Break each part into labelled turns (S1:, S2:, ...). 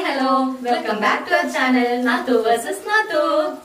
S1: hello welcome back to our channel Nathu versus Nathu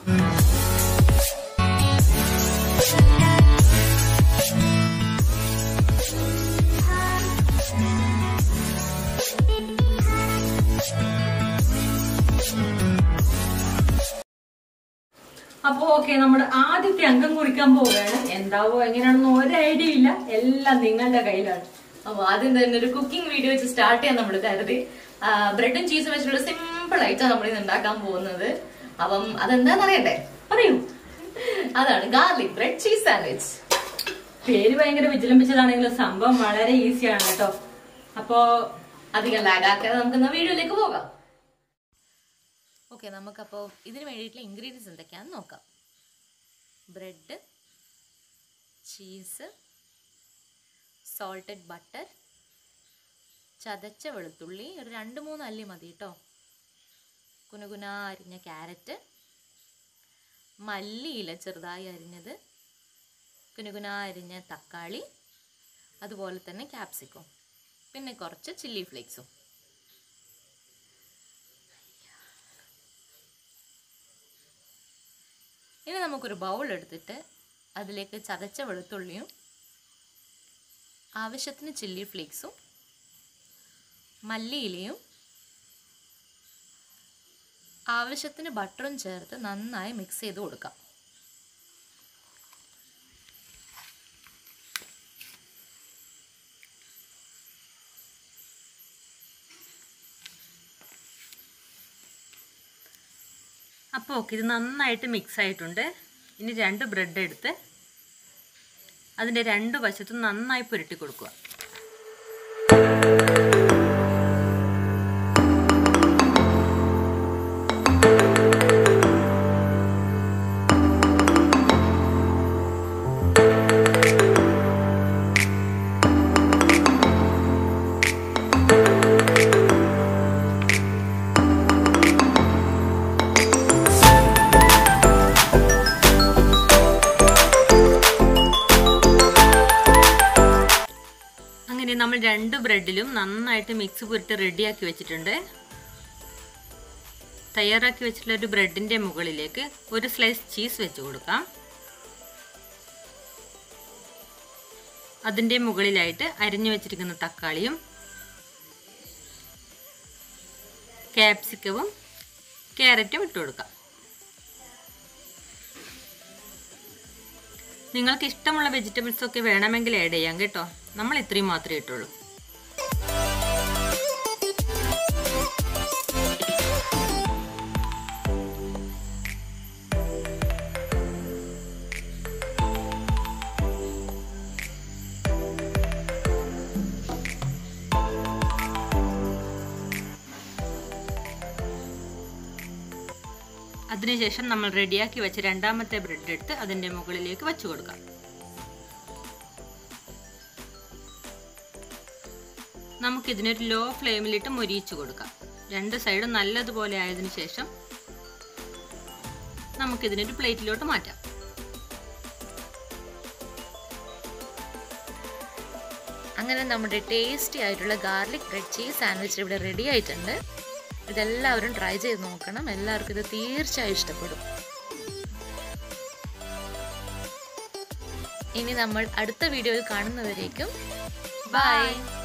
S2: അപ്പൊ okay നമ്മുടെ ആദ്യത്തെ അംഗം കുറിക്കാൻ പോവുകയാണ് എന്താവോ എങ്ങനെയാണെന്ന് ഒരു ഐഡിയ ഇല്ല എല്ലാം നിങ്ങളുടെ കയ്യിലാണ്
S1: അപ്പൊ ആദ്യം തന്നെ ഒരു കുക്കിംഗ് വീഡിയോ വെച്ച് സ്റ്റാർട്ട് ചെയ്യാൻ നമ്മൾ കരുതി ബ്രെഡും ചീസും വെച്ചിട്ടുള്ള സിമ്പിൾ ആയിട്ടാണ് നമ്മൾ ഇന്ന് ഉണ്ടാക്കാൻ പോകുന്നത് അപ്പം അതെന്താന്ന് അറിയണ്ടേ
S2: പറയൂ
S1: അതാണ് ഗാർലിക് ബ്രെഡ് ചീസ് സാൻഡ്വിച്ച്
S2: പേര് ഭയങ്കര വിജൃംഭിച്ചതാണെങ്കിലും സംഭവം വളരെ ഈസിയാണ് കേട്ടോ അപ്പോ
S1: അധികം ലാഗാക്കാതെ നമുക്ക് ഇന്ന് വീഡിയോയിലേക്ക് പോകാം ഓക്കെ നമുക്കപ്പോൾ ഇതിന് വേണ്ടിയിട്ടുള്ള ഇൻഗ്രീഡിയൻസ് എന്തൊക്കെയാണെന്ന് നോക്കാം ബ്രെഡ് ചീസ് സോൾട്ടഡ് ബട്ടർ ചതച്ച വെളുത്തുള്ളി ഒരു രണ്ട് മൂന്ന് അല്ലി മതി കേട്ടോ കുനുകുന അരിഞ്ഞ ക്യാരറ്റ് മല്ലിയില ചെറുതായി അരിഞ്ഞത് കുനുകുന അരിഞ്ഞ തക്കാളി അതുപോലെ തന്നെ ക്യാപ്സിക്കം പിന്നെ കുറച്ച് ചില്ലി ഫ്ലേക്സും ഇനി നമുക്കൊരു ബൗൾ എടുത്തിട്ട് അതിലേക്ക് ചതച്ച വെളുത്തുള്ളിയും ആവശ്യത്തിന് ചില്ലി ഫ്ലേക്സും മല്ലിയിലയും ആവശ്യത്തിന് ബട്ടറും ചേർത്ത് നന്നായി മിക്സ് ചെയ്ത് കൊടുക്കാം
S2: അപ്പോൾ ഓക്കെ ഇത് നന്നായിട്ട് മിക്സ് ആയിട്ടുണ്ട് ഇനി രണ്ട് ബ്രെഡ് എടുത്ത് അതിൻ്റെ രണ്ട് വശത്തും നന്നായി പുരട്ടി കൊടുക്കുക അങ്ങനെ നമ്മൾ രണ്ട് ബ്രെഡിലും നന്നായിട്ട് മിക്സ് പുരട്ടി റെഡിയാക്കി വെച്ചിട്ടുണ്ട് തയ്യാറാക്കി വെച്ചിട്ടുള്ള ഒരു ബ്രെഡിൻ്റെ മുകളിലേക്ക് ഒരു സ്ലൈസ് ചീസ് വെച്ച് കൊടുക്കാം അതിൻ്റെ മുകളിലായിട്ട് അരിഞ്ഞു വെച്ചിരിക്കുന്ന തക്കാളിയും ക്യാപ്സിക്കവും ക്യാരറ്റും ഇട്ട് കൊടുക്കാം നിങ്ങൾക്ക് ഇഷ്ടമുള്ള വെജിറ്റബിൾസ് ഒക്കെ വേണമെങ്കിൽ ആഡ് ചെയ്യാം കേട്ടോ നമ്മൾ ഇത്രയും മാത്രമേ ഇട്ടുള്ളൂ അതിനുശേഷം നമ്മൾ റെഡിയാക്കി വെച്ച രണ്ടാമത്തെ ബ്രെഡ് എടുത്ത് അതിൻ്റെ മുകളിലേക്ക് വെച്ചു കൊടുക്കാം നമുക്കിതിനൊരു ലോ ഫ്ലെയിമിലിട്ട് മൊരിയിച്ചു കൊടുക്കാം രണ്ട് സൈഡും നല്ലതുപോലെ ആയതിനു ശേഷം നമുക്കിതിനൊരു പ്ലേറ്റിലോട്ട് മാറ്റാം
S1: അങ്ങനെ നമ്മുടെ ടേസ്റ്റി ആയിട്ടുള്ള ഗാർലിക് ബ്രെഡ് ചീസ് സാൻഡ്വിച്ച് ഇവിടെ റെഡി ആയിട്ടുണ്ട് ഇതെല്ലാവരും ട്രൈ ചെയ്ത് നോക്കണം എല്ലാവർക്കും ഇത് തീർച്ചയായും ഇഷ്ടപ്പെടും ഇനി നമ്മൾ അടുത്ത വീഡിയോയിൽ കാണുന്നവരേക്കും ബൈ